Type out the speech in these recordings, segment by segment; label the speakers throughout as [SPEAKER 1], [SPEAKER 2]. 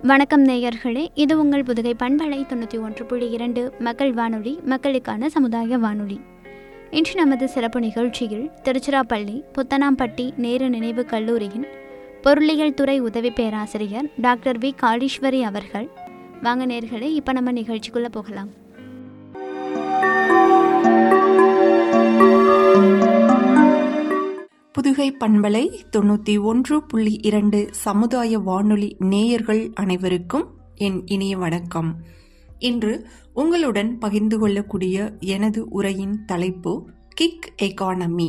[SPEAKER 1] வணக்கம் நேயர்களே இது உங்கள் புதுகை பண்பலை தொண்ணூற்றி ஒன்று புள்ளி இரண்டு மக்கள் வானொலி மக்களுக்கான சமுதாய வானொலி இன்று நமது சிறப்பு நிகழ்ச்சியில் திருச்சிராப்பள்ளி புத்தனாம்பட்டி நேரு நினைவு கல்லூரியின் பொருளியல் துறை உதவி பேராசிரியர் டாக்டர் வி காளீஸ்வரி அவர்கள் வாங்க நேர்களே இப்போ நம்ம நிகழ்ச்சிக்குள்ளே போகலாம்
[SPEAKER 2] புதுகை பண்பலை தொண்ணூற்றி ஒன்று புள்ளி இரண்டு சமுதாய வானொலி நேயர்கள் அனைவருக்கும் என் இனிய வணக்கம் இன்று உங்களுடன் பகிர்ந்து கொள்ளக்கூடிய எனது உரையின் தலைப்பு கிக் எகானமி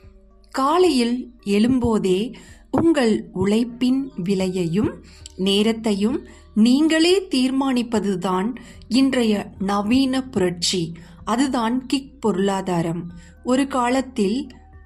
[SPEAKER 2] காலையில் எழும்போதே உங்கள் உழைப்பின் விலையையும் நேரத்தையும் நீங்களே தீர்மானிப்பதுதான் இன்றைய நவீன புரட்சி அதுதான் கிக் பொருளாதாரம் ஒரு காலத்தில்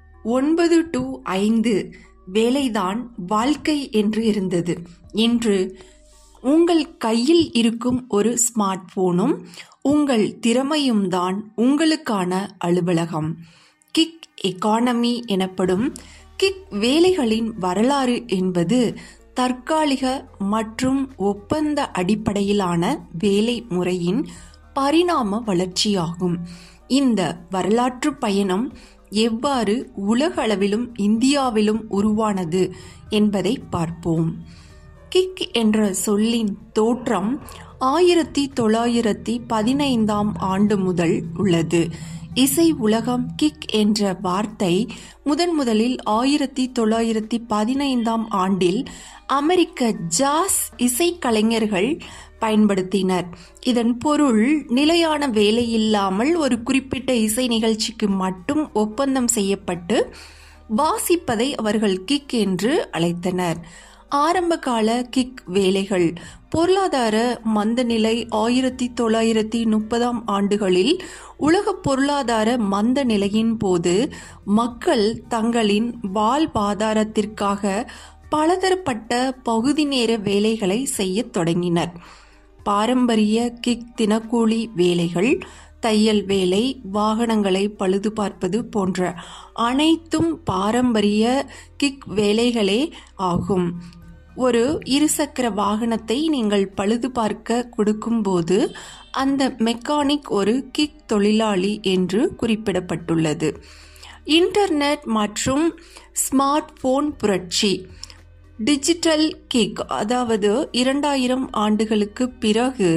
[SPEAKER 2] ஒன்பது டு ஐந்து வேலைதான் வாழ்க்கை என்று இருந்தது இன்று உங்கள் கையில் இருக்கும் ஒரு ஸ்மார்ட் போனும் உங்கள் திறமையும் தான் உங்களுக்கான அலுவலகம் கிக் எக்கானமி எனப்படும் கிக் வேலைகளின் வரலாறு என்பது தற்காலிக மற்றும் ஒப்பந்த அடிப்படையிலான வேலை முறையின் பரிணாம வளர்ச்சியாகும் இந்த வரலாற்று பயணம் எவ்வாறு உலக அளவிலும் இந்தியாவிலும் உருவானது என்பதை பார்ப்போம் கிக் என்ற சொல்லின் தோற்றம் ஆயிரத்தி தொள்ளாயிரத்தி பதினைந்தாம் ஆண்டு முதல் உள்ளது இசை உலகம் கிக் என்ற வார்த்தை முதன் முதலில் ஆயிரத்தி தொள்ளாயிரத்தி பதினைந்தாம் ஆண்டில் அமெரிக்க ஜாஸ் இசைக்கலைஞர்கள் பயன்படுத்தினர் இதன் பொருள் நிலையான வேலை இல்லாமல் ஒரு குறிப்பிட்ட இசை நிகழ்ச்சிக்கு மட்டும் ஒப்பந்தம் செய்யப்பட்டு வாசிப்பதை அவர்கள் கிக் என்று அழைத்தனர் ஆரம்பகால கிக் வேலைகள் பொருளாதார மந்தநிலை ஆயிரத்தி தொள்ளாயிரத்தி முப்பதாம் ஆண்டுகளில் உலக பொருளாதார மந்த நிலையின் போது மக்கள் தங்களின் வாழ்வாதாரத்திற்காக பலதரப்பட்ட பகுதி நேர வேலைகளை செய்யத் தொடங்கினர் பாரம்பரிய கிக் தினக்கூலி வேலைகள் தையல் வேலை வாகனங்களை பழுது பார்ப்பது போன்ற அனைத்தும் பாரம்பரிய கிக் வேலைகளே ஆகும் ஒரு இருசக்கர வாகனத்தை நீங்கள் பழுது பார்க்க கொடுக்கும்போது அந்த மெக்கானிக் ஒரு கிக் தொழிலாளி என்று குறிப்பிடப்பட்டுள்ளது இன்டர்நெட் மற்றும் ஸ்மார்ட் போன் புரட்சி டிஜிட்டல் கிக் அதாவது இரண்டாயிரம் ஆண்டுகளுக்கு பிறகு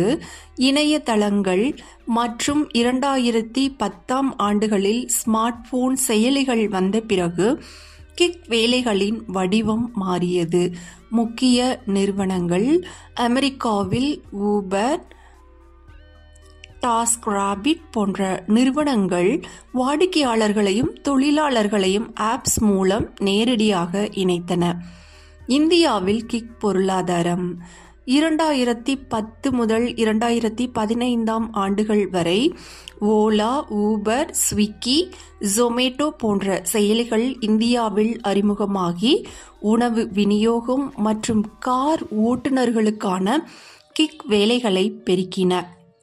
[SPEAKER 2] இணையதளங்கள் மற்றும் இரண்டாயிரத்தி பத்தாம் ஆண்டுகளில் ஸ்மார்ட் போன் செயலிகள் வந்த பிறகு கிக் வேலைகளின் வடிவம் மாறியது முக்கிய நிறுவனங்கள் அமெரிக்காவில் ஊபர் டாஸ்க் ராபிட் போன்ற நிறுவனங்கள் வாடிக்கையாளர்களையும் தொழிலாளர்களையும் ஆப்ஸ் மூலம் நேரடியாக இணைத்தன இந்தியாவில் கிக் பொருளாதாரம் இரண்டாயிரத்தி பத்து முதல் இரண்டாயிரத்தி பதினைந்தாம் ஆண்டுகள் வரை ஓலா ஊபர் ஸ்விக்கி ஜொமேட்டோ போன்ற செயலிகள் இந்தியாவில் அறிமுகமாகி உணவு விநியோகம் மற்றும் கார் ஓட்டுநர்களுக்கான கிக் வேலைகளை பெருக்கின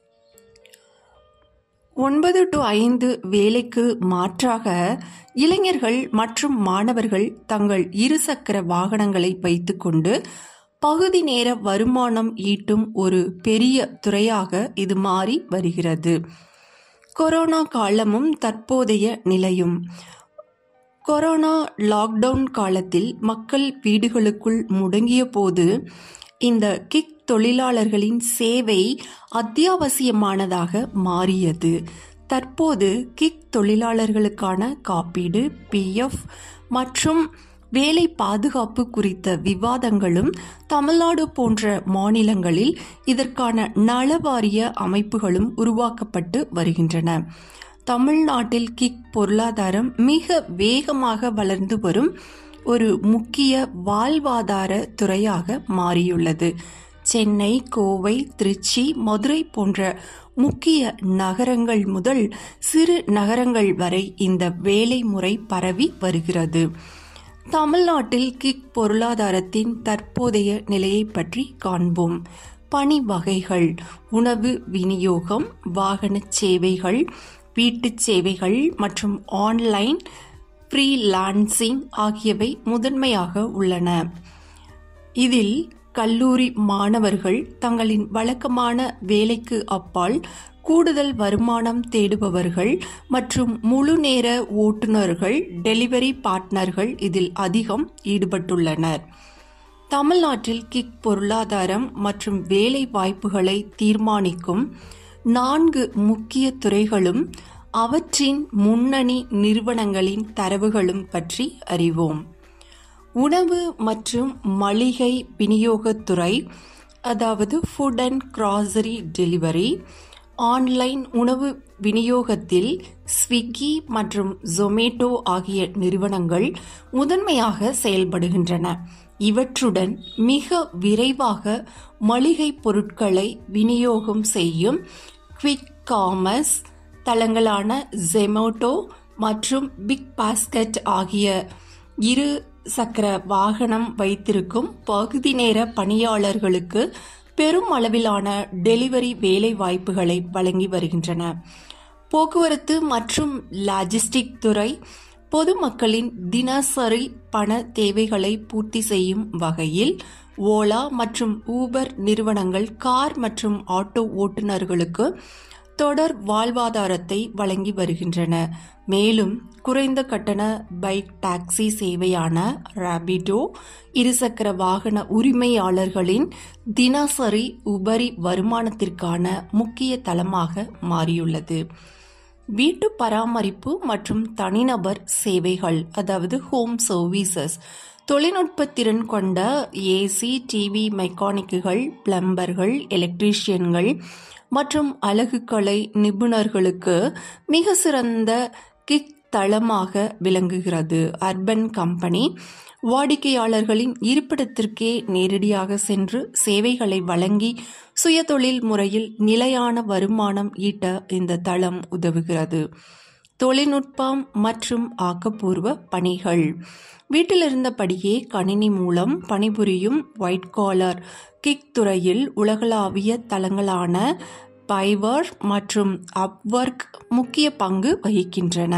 [SPEAKER 2] ஒன்பது டு ஐந்து வேலைக்கு மாற்றாக இளைஞர்கள் மற்றும் மாணவர்கள் தங்கள் இருசக்கர வாகனங்களை வைத்துக்கொண்டு பகுதி நேர வருமானம் ஈட்டும் ஒரு பெரிய துறையாக இது மாறி வருகிறது கொரோனா காலமும் தற்போதைய நிலையும் கொரோனா லாக்டவுன் காலத்தில் மக்கள் வீடுகளுக்குள் முடங்கிய போது இந்த கிக் தொழிலாளர்களின் சேவை அத்தியாவசியமானதாக மாறியது தற்போது கிக் தொழிலாளர்களுக்கான காப்பீடு பிஎஃப் மற்றும் வேலை பாதுகாப்பு குறித்த விவாதங்களும் தமிழ்நாடு போன்ற மாநிலங்களில் இதற்கான நலவாரிய அமைப்புகளும் உருவாக்கப்பட்டு வருகின்றன தமிழ்நாட்டில் கிக் பொருளாதாரம் மிக வேகமாக வளர்ந்து வரும் ஒரு முக்கிய வாழ்வாதார துறையாக மாறியுள்ளது சென்னை கோவை திருச்சி மதுரை போன்ற முக்கிய நகரங்கள் முதல் சிறு நகரங்கள் வரை இந்த வேலை முறை பரவி வருகிறது தமிழ்நாட்டில் கிக் பொருளாதாரத்தின் தற்போதைய நிலையை பற்றி காண்போம் பணி வகைகள் உணவு விநியோகம் வாகன சேவைகள் வீட்டுச் சேவைகள் மற்றும் ஆன்லைன் ஃப்ரீலான்சிங் ஆகியவை முதன்மையாக உள்ளன இதில் கல்லூரி மாணவர்கள் தங்களின் வழக்கமான வேலைக்கு அப்பால் கூடுதல் வருமானம் தேடுபவர்கள் மற்றும் முழு நேர ஓட்டுநர்கள் டெலிவரி பார்ட்னர்கள் இதில் அதிகம் ஈடுபட்டுள்ளனர் தமிழ்நாட்டில் கிக் பொருளாதாரம் மற்றும் வேலை வாய்ப்புகளை தீர்மானிக்கும் நான்கு முக்கிய துறைகளும் அவற்றின் முன்னணி நிறுவனங்களின் தரவுகளும் பற்றி அறிவோம் உணவு மற்றும் மளிகை விநியோகத்துறை அதாவது food and grocery delivery online உணவு விநியோகத்தில் ஸ்விக்கி மற்றும் ஜொமேட்டோ ஆகிய நிறுவனங்கள் முதன்மையாக செயல்படுகின்றன இவற்றுடன் மிக விரைவாக மளிகை பொருட்களை விநியோகம் செய்யும் குவிக் காமர்ஸ் தளங்களான ஜெமோட்டோ மற்றும் பிக் பாஸ்கெட் ஆகிய இரு சக்கர வாகனம் வைத்திருக்கும் பகுதி நேர பணியாளர்களுக்கு பெரும் அளவிலான டெலிவரி வேலை வாய்ப்புகளை வழங்கி வருகின்றன போக்குவரத்து மற்றும் லாஜிஸ்டிக் துறை பொதுமக்களின் தினசரி பண தேவைகளை பூர்த்தி செய்யும் வகையில் ஓலா மற்றும் ஊபர் நிறுவனங்கள் கார் மற்றும் ஆட்டோ ஓட்டுநர்களுக்கு தொடர் வாழ்வாதாரத்தை வழங்கி வருகின்றன மேலும் குறைந்த கட்டண பைக் டாக்ஸி சேவையான ராபிடோ இருசக்கர வாகன உரிமையாளர்களின் தினசரி உபரி வருமானத்திற்கான முக்கிய தளமாக மாறியுள்ளது வீட்டு பராமரிப்பு மற்றும் தனிநபர் சேவைகள் அதாவது ஹோம் சர்வீசஸ் தொழில்நுட்ப திறன் கொண்ட ஏசி டிவி மெக்கானிக்குகள் பிளம்பர்கள் எலக்ட்ரீஷியன்கள் மற்றும் அழகுக்கலை நிபுணர்களுக்கு மிக சிறந்த கிக் தளமாக விளங்குகிறது அர்பன் கம்பெனி வாடிக்கையாளர்களின் இருப்பிடத்திற்கே நேரடியாக சென்று சேவைகளை வழங்கி சுயதொழில் முறையில் நிலையான வருமானம் ஈட்ட இந்த தளம் உதவுகிறது தொழில்நுட்பம் மற்றும் ஆக்கப்பூர்வ பணிகள் வீட்டிலிருந்தபடியே கணினி மூலம் பணிபுரியும் ஒயிட் காலர் கிக் துறையில் உலகளாவிய தளங்களான பைவர் மற்றும் அப்வொர்க் முக்கிய பங்கு வகிக்கின்றன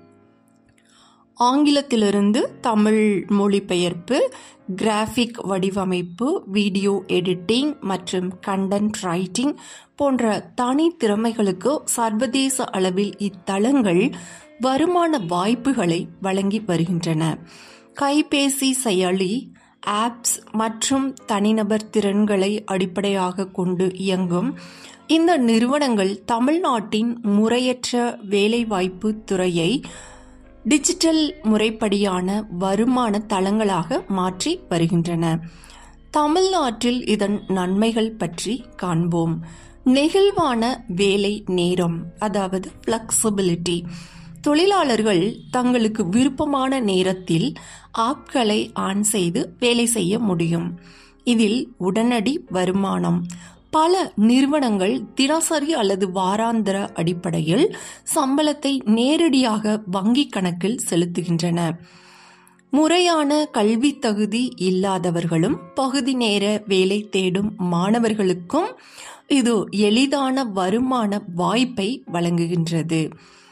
[SPEAKER 2] ஆங்கிலத்திலிருந்து தமிழ் மொழிபெயர்ப்பு கிராஃபிக் வடிவமைப்பு வீடியோ எடிட்டிங் மற்றும் கண்டென்ட் ரைட்டிங் போன்ற தனி திறமைகளுக்கு சர்வதேச அளவில் இத்தளங்கள் வருமான வாய்ப்புகளை வழங்கி வருகின்றன கைபேசி செயலி ஆப்ஸ் மற்றும் தனிநபர் திறன்களை அடிப்படையாக கொண்டு இயங்கும் இந்த நிறுவனங்கள் தமிழ்நாட்டின் முறையற்ற வேலைவாய்ப்பு துறையை டிஜிட்டல் முறைப்படியான வருமான தளங்களாக மாற்றி வருகின்றன தமிழ்நாட்டில் இதன் நன்மைகள் பற்றி காண்போம் நெகிழ்வான வேலை நேரம் அதாவது ஃப்ளெக்சிபிலிட்டி தொழிலாளர்கள் தங்களுக்கு விருப்பமான நேரத்தில் ஆப்களை ஆன் செய்து வேலை செய்ய முடியும் இதில் உடனடி வருமானம் பல நிறுவனங்கள் தினசரி அல்லது வாராந்திர அடிப்படையில் சம்பளத்தை நேரடியாக வங்கி கணக்கில் செலுத்துகின்றன முறையான கல்வி தகுதி இல்லாதவர்களும் பகுதி நேர வேலை தேடும் மாணவர்களுக்கும் இது எளிதான வருமான வாய்ப்பை வழங்குகின்றது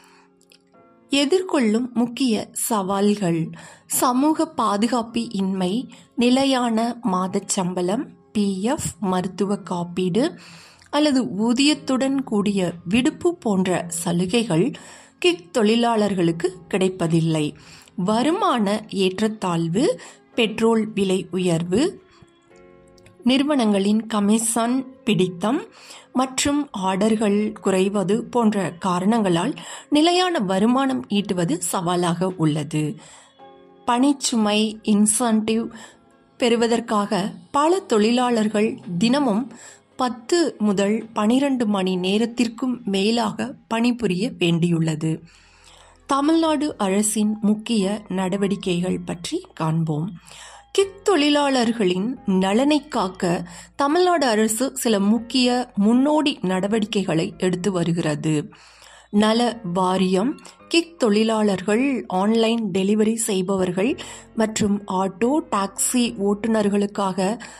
[SPEAKER 2] எதிர்கொள்ளும் முக்கிய சவால்கள் சமூக பாதுகாப்பு இன்மை நிலையான மாதச் சம்பளம் பிஎஃப் மருத்துவ காப்பீடு அல்லது ஊதியத்துடன் கூடிய விடுப்பு போன்ற சலுகைகள் கிக் தொழிலாளர்களுக்கு கிடைப்பதில்லை வருமான ஏற்றத்தாழ்வு பெட்ரோல் விலை உயர்வு நிறுவனங்களின் கமிஷன் பிடித்தம் மற்றும் ஆர்டர்கள் குறைவது போன்ற காரணங்களால் நிலையான வருமானம் ஈட்டுவது சவாலாக உள்ளது பணிச்சுமை இன்சென்டிவ் பெறுவதற்காக பல தொழிலாளர்கள் தினமும் பத்து முதல் பனிரெண்டு மணி நேரத்திற்கும் மேலாக பணிபுரிய வேண்டியுள்ளது தமிழ்நாடு அரசின் முக்கிய நடவடிக்கைகள் பற்றி காண்போம் கிக் தொழிலாளர்களின் நலனை காக்க தமிழ்நாடு அரசு சில முக்கிய முன்னோடி நடவடிக்கைகளை எடுத்து வருகிறது நல வாரியம் கிக் தொழிலாளர்கள் ஆன்லைன் டெலிவரி செய்பவர்கள் மற்றும் ஆட்டோ டாக்ஸி ஓட்டுநர்களுக்காக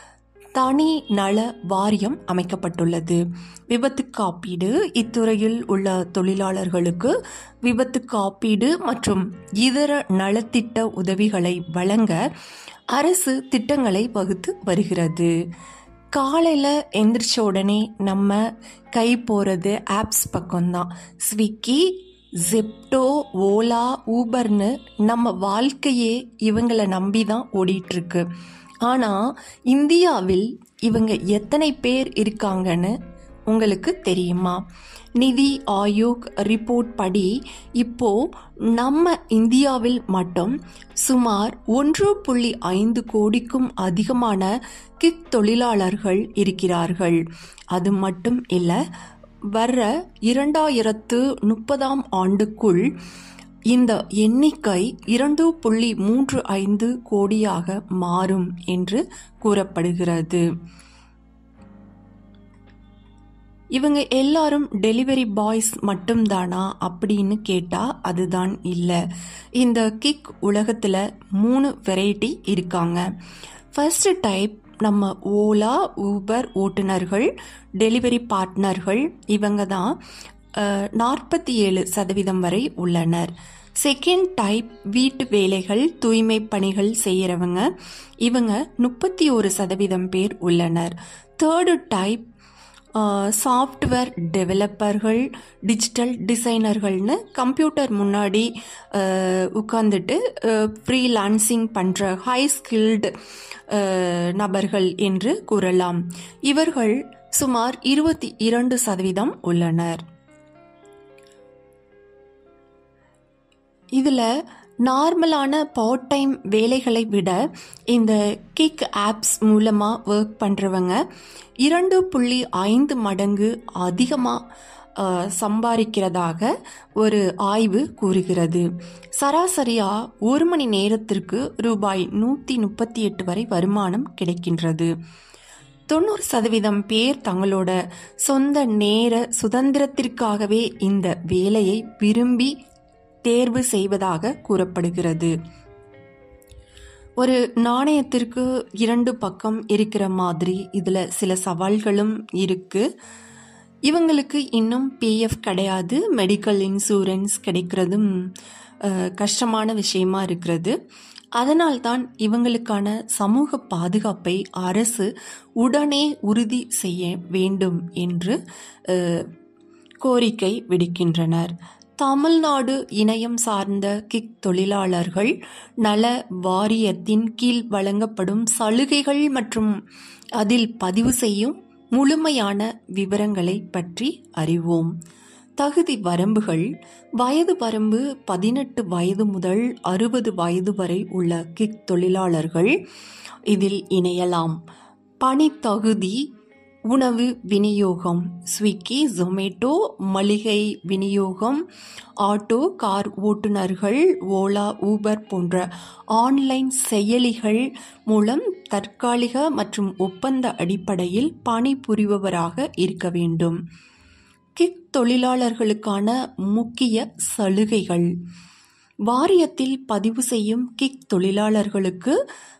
[SPEAKER 2] தனி நல வாரியம் அமைக்கப்பட்டுள்ளது விபத்து காப்பீடு இத்துறையில் உள்ள தொழிலாளர்களுக்கு விபத்து காப்பீடு மற்றும் இதர நலத்திட்ட உதவிகளை வழங்க அரசு திட்டங்களை வகுத்து வருகிறது காலையில் எந்திரிச்ச உடனே நம்ம கை போகிறது ஆப்ஸ் பக்கம்தான் ஸ்விக்கி ஜெப்டோ ஓலா ஊபர்னு நம்ம வாழ்க்கையே இவங்களை நம்பி தான் ஓடிட்டுருக்கு ஆனால் இந்தியாவில் இவங்க எத்தனை பேர் இருக்காங்கன்னு உங்களுக்கு தெரியுமா நிதி ஆயோக் ரிப்போர்ட் படி இப்போ நம்ம இந்தியாவில் மட்டும் சுமார் ஒன்று புள்ளி ஐந்து கோடிக்கும் அதிகமான கிக் தொழிலாளர்கள் இருக்கிறார்கள் அது மட்டும் இல்லை வர்ற இரண்டாயிரத்து முப்பதாம் ஆண்டுக்குள் இந்த எண்ணிக்கை இரண்டு புள்ளி மூன்று ஐந்து கோடியாக மாறும் என்று கூறப்படுகிறது இவங்க எல்லாரும் டெலிவரி பாய்ஸ் மட்டும்தானா அப்படின்னு கேட்டால் அதுதான் இல்லை இந்த கிக் உலகத்தில் மூணு வெரைட்டி இருக்காங்க ஃபர்ஸ்ட் டைப் நம்ம ஓலா ஊபர் ஓட்டுநர்கள் டெலிவரி பார்ட்னர்கள் இவங்க தான் நாற்பத்தி ஏழு சதவீதம் வரை உள்ளனர் செகண்ட் டைப் வீட்டு வேலைகள் தூய்மை பணிகள் செய்கிறவங்க இவங்க முப்பத்தி ஒரு சதவீதம் பேர் உள்ளனர் தேர்டு டைப் சாஃப்ட்வேர் டெவலப்பர்கள் டிஜிட்டல் டிசைனர்கள்னு கம்ப்யூட்டர் முன்னாடி உட்காந்துட்டு ஃப்ரீலான்சிங் பண்ணுற ஹை ஸ்கில்டு நபர்கள் என்று கூறலாம் இவர்கள் சுமார் இருபத்தி இரண்டு சதவீதம் உள்ளனர் இதில் நார்மலான பார்ட் டைம் வேலைகளை விட இந்த கிக் ஆப்ஸ் மூலமாக ஒர்க் பண்ணுறவங்க இரண்டு புள்ளி ஐந்து மடங்கு அதிகமாக சம்பாதிக்கிறதாக ஒரு ஆய்வு கூறுகிறது சராசரியாக ஒரு மணி நேரத்திற்கு ரூபாய் நூற்றி முப்பத்தி எட்டு வரை வருமானம் கிடைக்கின்றது தொண்ணூறு சதவீதம் பேர் தங்களோட சொந்த நேர சுதந்திரத்திற்காகவே இந்த வேலையை விரும்பி தேர்வு செய்வதாக கூறப்படுகிறது ஒரு நாணயத்திற்கு இரண்டு பக்கம் இருக்கிற மாதிரி இதில் சில சவால்களும் இருக்கு இவங்களுக்கு இன்னும் பிஎஃப் கிடையாது மெடிக்கல் இன்சூரன்ஸ் கிடைக்கிறதும் கஷ்டமான விஷயமா இருக்கிறது அதனால்தான் இவங்களுக்கான சமூக பாதுகாப்பை அரசு உடனே உறுதி செய்ய வேண்டும் என்று கோரிக்கை விடுக்கின்றனர் தமிழ்நாடு இணையம் சார்ந்த கிக் தொழிலாளர்கள் நல வாரியத்தின் கீழ் வழங்கப்படும் சலுகைகள் மற்றும் அதில் பதிவு செய்யும் முழுமையான விவரங்களை பற்றி அறிவோம் தகுதி வரம்புகள் வயது வரம்பு பதினெட்டு வயது முதல் அறுபது வயது வரை உள்ள கிக் தொழிலாளர்கள் இதில் இணையலாம் பணித்தகுதி உணவு விநியோகம் ஸ்விக்கி ஜொமேட்டோ மளிகை விநியோகம் ஆட்டோ கார் ஓட்டுநர்கள் ஓலா ஊபர் போன்ற ஆன்லைன் செயலிகள் மூலம் தற்காலிக மற்றும் ஒப்பந்த அடிப்படையில் பணிபுரிபவராக இருக்க வேண்டும் கிக் தொழிலாளர்களுக்கான முக்கிய சலுகைகள் வாரியத்தில் பதிவு செய்யும் கிக் தொழிலாளர்களுக்கு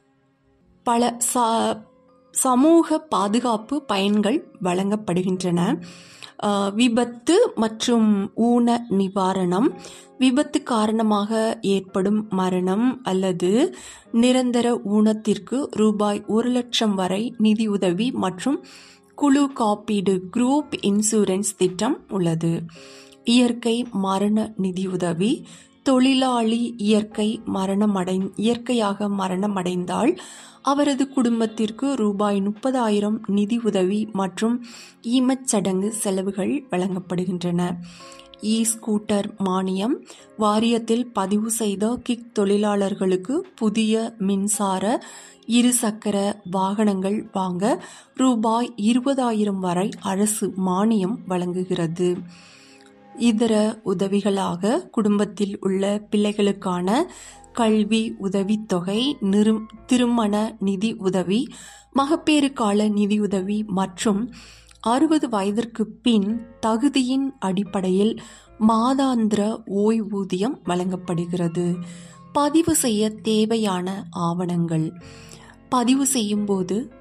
[SPEAKER 2] பல சா சமூக பாதுகாப்பு பயன்கள் வழங்கப்படுகின்றன விபத்து மற்றும் ஊன நிவாரணம் விபத்து காரணமாக ஏற்படும் மரணம் அல்லது நிரந்தர ஊனத்திற்கு ரூபாய் ஒரு லட்சம் வரை நிதியுதவி மற்றும் குழு காப்பீடு குரூப் இன்சூரன்ஸ் திட்டம் உள்ளது இயற்கை மரண நிதியுதவி தொழிலாளி இயற்கை மரணமடை இயற்கையாக மரணமடைந்தால் அவரது குடும்பத்திற்கு ரூபாய் முப்பதாயிரம் நிதி உதவி மற்றும் ஈமச்சடங்கு செலவுகள் வழங்கப்படுகின்றன இ ஸ்கூட்டர் மானியம் வாரியத்தில் பதிவு செய்த கிக் தொழிலாளர்களுக்கு புதிய மின்சார இருசக்கர வாகனங்கள் வாங்க ரூபாய் இருபதாயிரம் வரை அரசு மானியம் வழங்குகிறது இதர உதவிகளாக குடும்பத்தில் உள்ள பிள்ளைகளுக்கான கல்வி உதவித்தொகை நிரு திருமண நிதி உதவி மகப்பேறு கால நிதியுதவி மற்றும் அறுபது வயதிற்கு பின் தகுதியின் அடிப்படையில் மாதாந்திர ஓய்வூதியம் வழங்கப்படுகிறது பதிவு செய்ய தேவையான ஆவணங்கள் பதிவு செய்யும் போது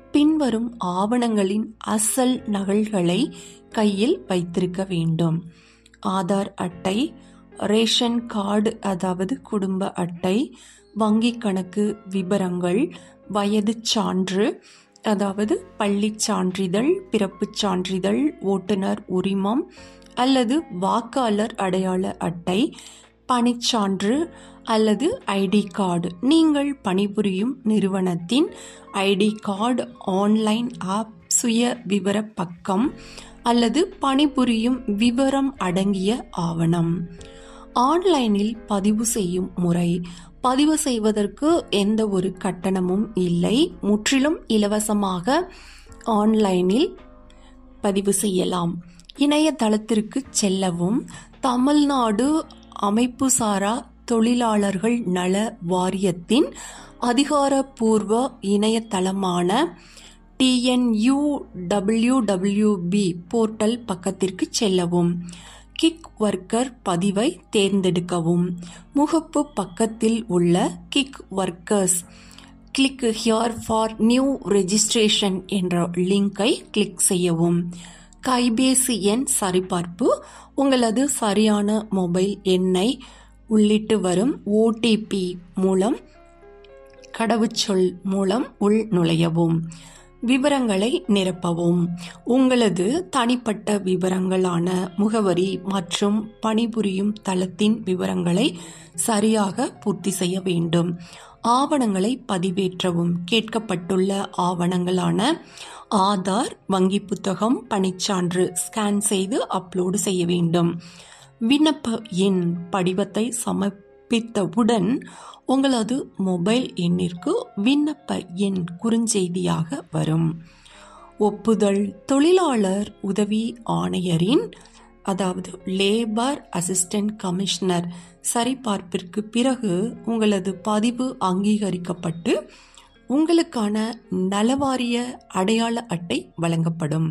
[SPEAKER 2] பின்வரும் ஆவணங்களின் அசல் நகல்களை கையில் வைத்திருக்க வேண்டும் ஆதார் அட்டை ரேஷன் கார்டு அதாவது குடும்ப அட்டை வங்கி கணக்கு விபரங்கள் வயது சான்று அதாவது பள்ளி சான்றிதழ் பிறப்புச் சான்றிதழ் ஓட்டுநர் உரிமம் அல்லது வாக்காளர் அடையாள அட்டை பணிச்சான்று அல்லது ஐடி கார்டு நீங்கள் பணிபுரியும் நிறுவனத்தின் ஐடி கார்டு ஆன்லைன் ஆப் சுய விவர பக்கம் அல்லது பணிபுரியும் விவரம் அடங்கிய ஆவணம் ஆன்லைனில் பதிவு செய்யும் முறை பதிவு செய்வதற்கு எந்த ஒரு கட்டணமும் இல்லை முற்றிலும் இலவசமாக ஆன்லைனில் பதிவு செய்யலாம் இணையதளத்திற்கு செல்லவும் தமிழ்நாடு அமைப்புசாரா தொழிலாளர்கள் நல வாரியத்தின் அதிகாரப்பூர்வ இணையதளமான டிஎன்யூ டபிள்யூடபிள்யூபி போர்ட்டல் பக்கத்திற்கு செல்லவும் கிக் ஒர்க்கர் பதிவை தேர்ந்தெடுக்கவும் முகப்பு பக்கத்தில் உள்ள gig workers click here for new registration என்ற லிங்கை கிளிக் செய்யவும் கைபேசி எண் சரிபார்ப்பு உங்களது சரியான மொபைல் எண்ணை உள்ளிட்டு வரும் ஓடிபி மூலம் கடவுச்சொல் மூலம் உள் நுழையவும் விவரங்களை நிரப்பவும் உங்களது தனிப்பட்ட விவரங்களான முகவரி மற்றும் பணிபுரியும் தளத்தின் விவரங்களை சரியாக பூர்த்தி செய்ய வேண்டும் ஆவணங்களை பதிவேற்றவும் கேட்கப்பட்டுள்ள ஆவணங்களான ஆதார் வங்கி புத்தகம் பணிச்சான்று ஸ்கேன் செய்து அப்லோடு செய்ய வேண்டும் விண்ணப்ப எண் படிவத்தை சமர்ப்பித்தவுடன் உங்களது மொபைல் எண்ணிற்கு விண்ணப்ப எண் குறுஞ்செய்தியாக வரும் ஒப்புதல் தொழிலாளர் உதவி ஆணையரின் அதாவது லேபர் அசிஸ்டன்ட் கமிஷனர் சரிபார்ப்பிற்கு பிறகு உங்களது பதிவு அங்கீகரிக்கப்பட்டு உங்களுக்கான நலவாரிய அடையாள அட்டை வழங்கப்படும்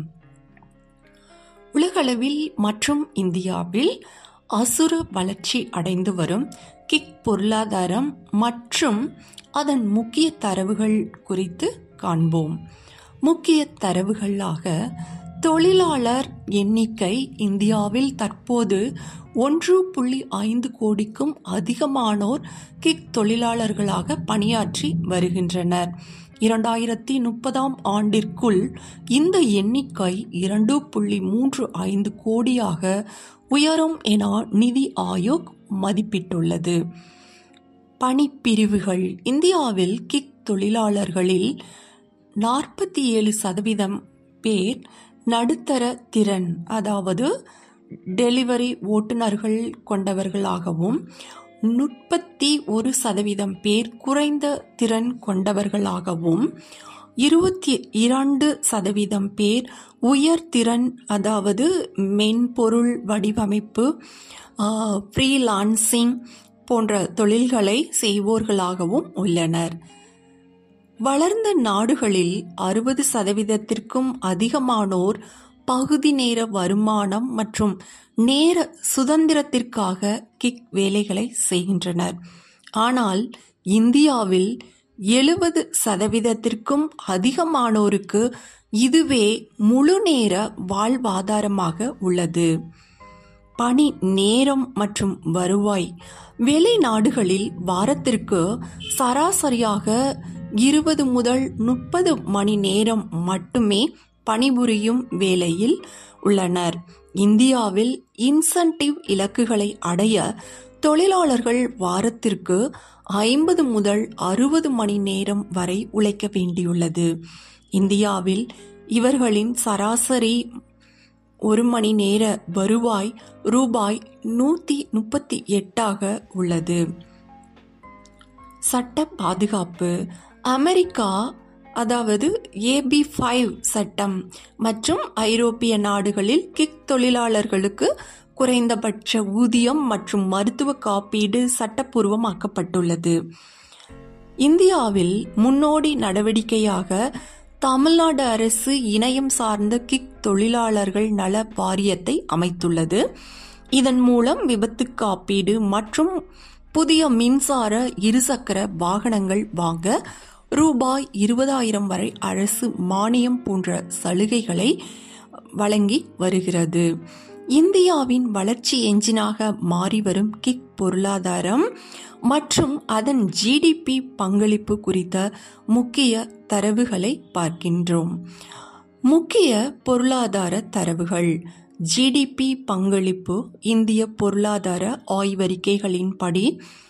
[SPEAKER 2] உலகளவில் மற்றும் இந்தியாவில் அசுர வளர்ச்சி அடைந்து வரும் கிக் பொருளாதாரம் மற்றும் அதன் முக்கிய தரவுகள் குறித்து காண்போம் முக்கிய தரவுகளாக தொழிலாளர் எண்ணிக்கை இந்தியாவில் தற்போது ஒன்று புள்ளி ஐந்து கோடிக்கும் அதிகமானோர் கிக் தொழிலாளர்களாக பணியாற்றி வருகின்றனர் இரண்டாயிரத்தி முப்பதாம் ஆண்டிற்குள் இந்த எண்ணிக்கை இரண்டு புள்ளி மூன்று ஐந்து கோடியாக உயரும் என நிதி ஆயோக் மதிப்பிட்டுள்ளது பணிப்பிரிவுகள் இந்தியாவில் கிக் தொழிலாளர்களில் நாற்பத்தி ஏழு சதவீதம் பேர் நடுத்தர திறன் அதாவது டெலிவரி ஓட்டுநர்கள் கொண்டவர்களாகவும் முப்பத்தி ஒரு சதவீதம் பேர் குறைந்த திறன் கொண்டவர்களாகவும் இருபத்தி இரண்டு சதவீதம் பேர் உயர்திறன் அதாவது மென்பொருள் வடிவமைப்பு ஃப்ரீலான்சிங் போன்ற தொழில்களை செய்வோர்களாகவும் உள்ளனர் வளர்ந்த நாடுகளில் அறுபது சதவீதத்திற்கும் அதிகமானோர் பகுதி நேர வருமானம் மற்றும் நேர சுதந்திரத்திற்காக கிக் வேலைகளை செய்கின்றனர் ஆனால் இந்தியாவில் எழுபது சதவீதத்திற்கும் அதிகமானோருக்கு இதுவே முழு நேர வாழ்வாதாரமாக உள்ளது பணி நேரம் மற்றும் வருவாய் வெளிநாடுகளில் வாரத்திற்கு சராசரியாக இருபது முதல் முப்பது மணி நேரம் மட்டுமே பணிபுரியும் வேலையில் உள்ளனர் இந்தியாவில் இன்சென்டிவ் இலக்குகளை அடைய தொழிலாளர்கள் வாரத்திற்கு ஐம்பது முதல் அறுபது மணி நேரம் வரை உழைக்க வேண்டியுள்ளது இந்தியாவில் இவர்களின் சராசரி ஒரு மணி நேர வருவாய் ரூபாய் நூற்றி முப்பத்தி எட்டாக உள்ளது சட்ட பாதுகாப்பு அமெரிக்கா அதாவது ஏபி ஃபைவ் சட்டம் மற்றும் ஐரோப்பிய நாடுகளில் கிக் தொழிலாளர்களுக்கு குறைந்தபட்ச ஊதியம் மற்றும் மருத்துவ காப்பீடு சட்டப்பூர்வமாக்கப்பட்டுள்ளது இந்தியாவில் முன்னோடி நடவடிக்கையாக தமிழ்நாடு அரசு இணையம் சார்ந்த கிக் தொழிலாளர்கள் நல வாரியத்தை அமைத்துள்ளது இதன் மூலம் விபத்து காப்பீடு மற்றும் புதிய மின்சார இருசக்கர வாகனங்கள் வாங்க ரூபாய் இருபதாயிரம் வரை அரசு மானியம் போன்ற சலுகைகளை வழங்கி வருகிறது இந்தியாவின் வளர்ச்சி எஞ்சினாக மாறி வரும் கிக் பொருளாதாரம் மற்றும் அதன் ஜிடிபி பங்களிப்பு குறித்த முக்கிய தரவுகளை பார்க்கின்றோம் முக்கிய பொருளாதார தரவுகள் ஜிடிபி பங்களிப்பு இந்திய பொருளாதார ஆய்வறிக்கைகளின்படி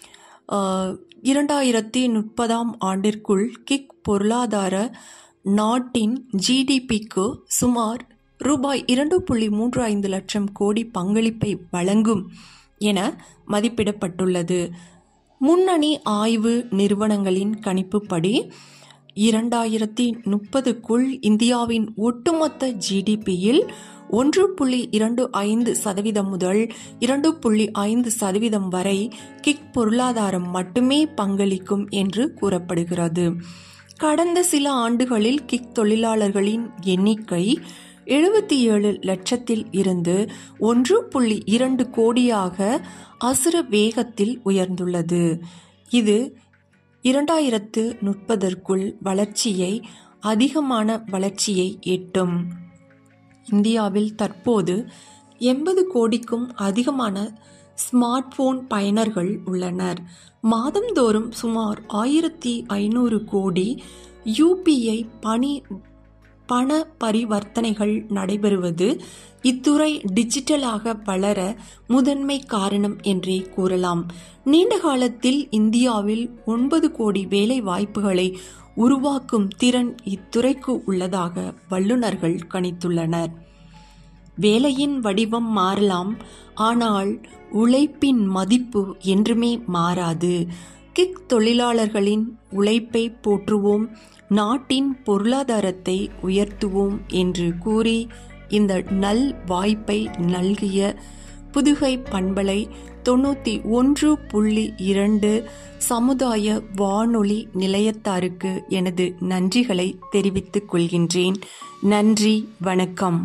[SPEAKER 2] இரண்டாயிரத்தி முப்பதாம் ஆண்டிற்குள் கிக் பொருளாதார நாட்டின் ஜிடிபிக்கு சுமார் ரூபாய் இரண்டு புள்ளி மூன்று ஐந்து லட்சம் கோடி பங்களிப்பை வழங்கும் என மதிப்பிடப்பட்டுள்ளது முன்னணி ஆய்வு நிறுவனங்களின் கணிப்புப்படி இரண்டாயிரத்தி முப்பதுக்குள் இந்தியாவின் ஒட்டுமொத்த ஜிடிபியில் ஒன்று புள்ளி இரண்டு ஐந்து சதவீதம் முதல் இரண்டு புள்ளி ஐந்து சதவீதம் வரை கிக் பொருளாதாரம் மட்டுமே பங்களிக்கும் என்று கூறப்படுகிறது கடந்த சில ஆண்டுகளில் கிக் தொழிலாளர்களின் எண்ணிக்கை எழுபத்தி ஏழு லட்சத்தில் இருந்து ஒன்று புள்ளி இரண்டு கோடியாக அசுர வேகத்தில் உயர்ந்துள்ளது இது இரண்டாயிரத்து முப்பதற்குள் வளர்ச்சியை அதிகமான வளர்ச்சியை எட்டும் இந்தியாவில் தற்போது எண்பது கோடிக்கும் அதிகமான ஸ்மார்ட் போன் பயனர்கள் உள்ளனர் மாதந்தோறும் சுமார் ஆயிரத்தி ஐநூறு கோடி யூபிஐ பணி பண பரிவர்த்தனைகள் நடைபெறுவது இத்துறை டிஜிட்டலாக வளர முதன்மை காரணம் என்றே கூறலாம் நீண்ட காலத்தில் இந்தியாவில் ஒன்பது கோடி வேலை வாய்ப்புகளை உருவாக்கும் திறன் இத்துறைக்கு உள்ளதாக வல்லுநர்கள் கணித்துள்ளனர் வேலையின் வடிவம் மாறலாம் ஆனால் உழைப்பின் மதிப்பு என்றுமே மாறாது கிக் தொழிலாளர்களின் உழைப்பை போற்றுவோம் நாட்டின் பொருளாதாரத்தை உயர்த்துவோம் என்று கூறி இந்த நல் வாய்ப்பை நல்கிய புதுகை பண்பலை தொண்ணூற்றி ஒன்று புள்ளி இரண்டு சமுதாய வானொலி நிலையத்தாருக்கு எனது நன்றிகளை தெரிவித்துக் கொள்கின்றேன் நன்றி வணக்கம்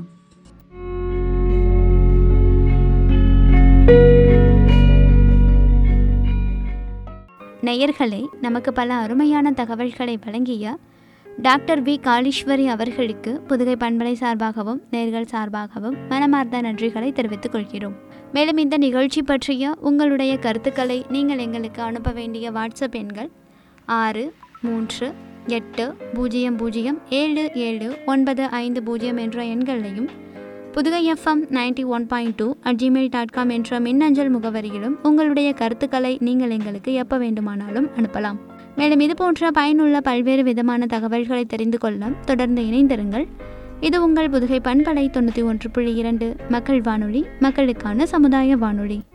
[SPEAKER 1] நேயர்களே நமக்கு பல அருமையான தகவல்களை வழங்கிய டாக்டர் வி காளீஸ்வரி அவர்களுக்கு புதுகை பண்பலை சார்பாகவும் நேர்கள் சார்பாகவும் மனமார்ந்த நன்றிகளை தெரிவித்துக் கொள்கிறோம் மேலும் இந்த நிகழ்ச்சி பற்றிய உங்களுடைய கருத்துக்களை நீங்கள் எங்களுக்கு அனுப்ப வேண்டிய வாட்ஸ்அப் எண்கள் ஆறு மூன்று எட்டு பூஜ்ஜியம் பூஜ்ஜியம் ஏழு ஏழு ஒன்பது ஐந்து பூஜ்ஜியம் என்ற எண்களையும் Pudugai FM ninety one point two at Gmail dot com என்ற மின்னஞ்சல் முகவரியிலும் உங்களுடைய கருத்துக்களை நீங்கள் எங்களுக்கு எப்போ வேண்டுமானாலும் அனுப்பலாம் மேலும் இது போன்ற பயனுள்ள பல்வேறு விதமான தகவல்களை தெரிந்து கொள்ள தொடர்ந்து இணைந்திருங்கள் இது உங்கள் புதுகை பண்பலை தொண்ணூற்றி ஒன்று புள்ளி இரண்டு மக்கள் வானொலி மக்களுக்கான சமுதாய வானொலி